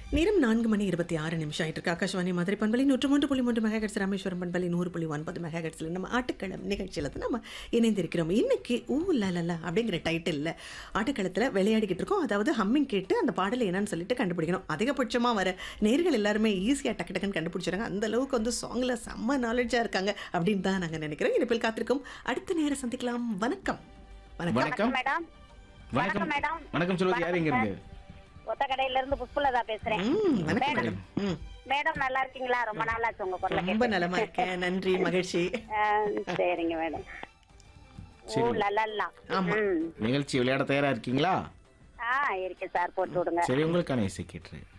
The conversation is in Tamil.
நேரம் நான்கு மணி இருபத்தி ஆறு நிமிஷம் ஆயிட்டு இருக்கு ஆகாஷவாணி மதுரை பண்பலி நூற்று மூன்று புள்ளி மூன்று மெகாஹெட்ஸ் ராமேஸ்வரம் பண்பலி நூறு புள்ளி ஒன்பது மெகாஹெட்ஸில் நம்ம ஆட்டுக்களம் நிகழ்ச்சியில் தான் நம்ம இணைந்திருக்கிறோம் இன்னைக்கு ஊ லலலா அப்படிங்கிற டைட்டிலில் ஆட்டுக்களத்தில் விளையாடிக்கிட்டு இருக்கோம் அதாவது ஹம்மிங் கேட்டு அந்த பாடல் என்னன்னு சொல்லிட்டு கண்டுபிடிக்கணும் அதிகபட்சமாக வர நேர்கள் எல்லாருமே ஈஸியாக டக்கு டக்குன்னு கண்டுபிடிச்சிடுறாங்க அந்த அளவுக்கு வந்து சாங்கில் செம்ம நாலேஜாக இருக்காங்க அப்படின்னு தான் நாங்கள் நினைக்கிறோம் இனிப்பில் காத்திருக்கோம் அடுத்த நேரம் சந்திக்கலாம் வணக்கம் வணக்கம் வணக்கம் மேடம் வணக்கம் வணக்கம் மேடம் வணக்கம் சொல்லுவது யார் எங்க இருந்து ஒத்த கடையில இருந்து புஷ்பலதா பேசுறேன் ம் வணக்கம் மேடம். மேடம் ம் மேடம் நல்லா இருக்கீங்களா ரொம்ப நாளாச்சு உங்க குரல ரொம்ப கேட்டு நலமா இருக்கேன் நன்றி மகிழ்ச்சி ஆ, சரிங்க மேடம் சரி. ஓ லல்லா ஆமா. ம் நிகழ்ச்சி விளையாட தயாரா இருக்கீங்களா ஆ இருக்கு சார் போட்டு விடுங்க சரி உங்களுக்கான இசை கேட்டு